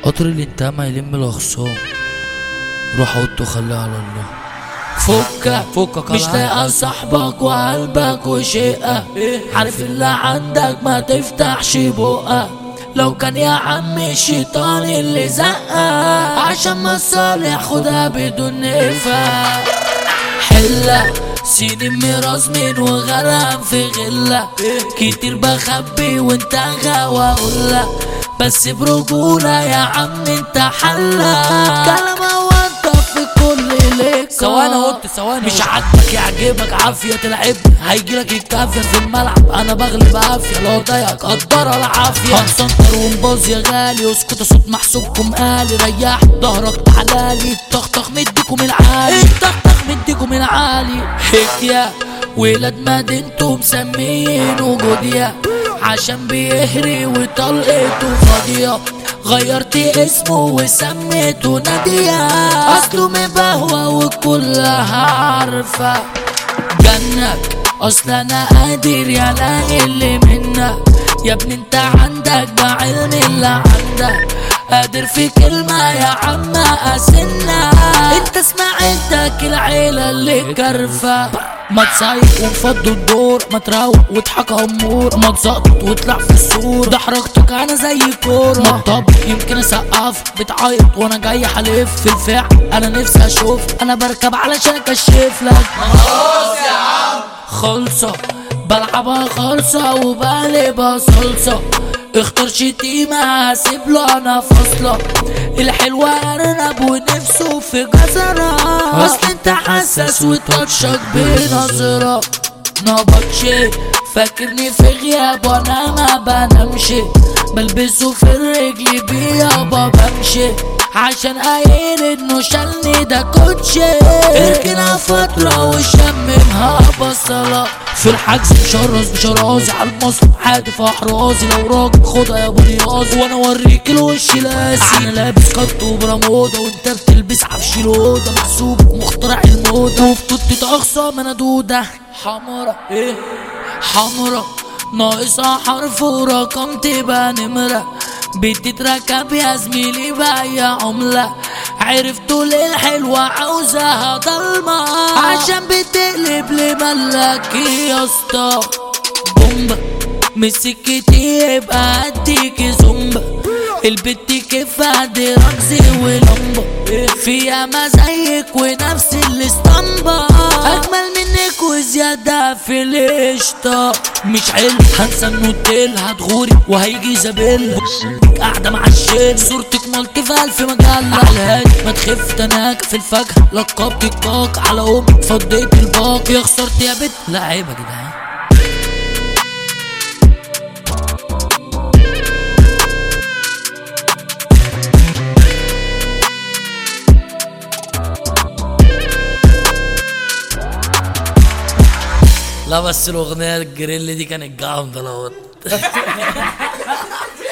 قطر الانتهاء ما يلم الاخصام روح عد وخليها على الله فكك فكك مش على لاقى صاحبك وقلبك وشقة عارف اللي عندك ما تفتحش بقك لو كان يا عم الشيطان اللي زقك عشان مصالح خدها بدون نفاق حلة سنين ميراث من وغرام في غلة كتير بخبي وانت غاوى اقولك بس برجولة يا عم انت حلة كلام وانت في كل ليك ثواني قلت ثواني مش عاجبك يعجبك عافية تلعب هيجيلك الكافية في الملعب انا بغلب عافية لو ضايقك قدر العافية هنسنطر ونبوظ يا غالي اسكت صوت محسوبكم قالي ريح ظهرك تعالالي الطخطخ مديكم العالي الطخطخ مديكم العالي حكية ولاد مدينته مسمينه جوديا عشان بيهري وطلقته فاضية غيرت اسمه وسميته نادية اصله مبهوى وكلها عارفة جنك اصل انا قادر يا لاقي اللي منك يا ابني انت عندك بعلم اللي عندك قادر في كلمة يا عم اسنك انت سمعتك العيلة اللي كرفة ما تصيف ونفضوا الدور ما تروق واضحك امور ما تزقط واطلع في السور ده حركتك انا زي كورة ما طب يمكن اسقف بتعيط وانا جاي حلف في الفعل انا نفسي اشوف انا بركب علشان اكشف لك خلصة بلعبها خالصة وبقلبها صلصة اختار شتيمة هسيب له انا فاصلة الحلوة ارنب ونفسه في جزرة اصل انت حساس وتاتشك بنظرة نبطش فاكرني في غياب وانا ما بنامش بلبسه في الرجل بيابا بمشي عشان قايل انه شالني ده كوتشي اركنها فترة وشممها بصلة في الحجز مشرز بشرازي على المصر حادف احرازي لو راجل خدها يا ابو رياض وانا اوريك الوش لاسي انا لابس كت وبرموده وانت بتلبس عفش لوده محسوب مخترع الموضه وفي توتة اخصام انا دوده حمرا ايه حمرا ناقصها حرف ورقم تبقى نمرة بتتركب يا زميلي بأي عملة عرفتوا ليه الحلوة عاوزاها ضلمة عشان بتقلب لملك يا اسطى بومبا مسكتي يبقى اديك زومبا البت كيف دي رقص ولمبة فيها ما زيك ونفس الاسطمبة اجمل منك وزيادة في القشطة مش حلو هنسى النوتيل هتغوري وهيجي زبيل قاعدة مع الشيل صورتك مالتي في ألف مجلة على الهادي ما تخف تناك في الفجر لقبت الكاك على أمك فضيت الباق يا خسرت يا بت لا عيب يا جدعان لا بس الاغنيه الجريل دي كانت جامده لو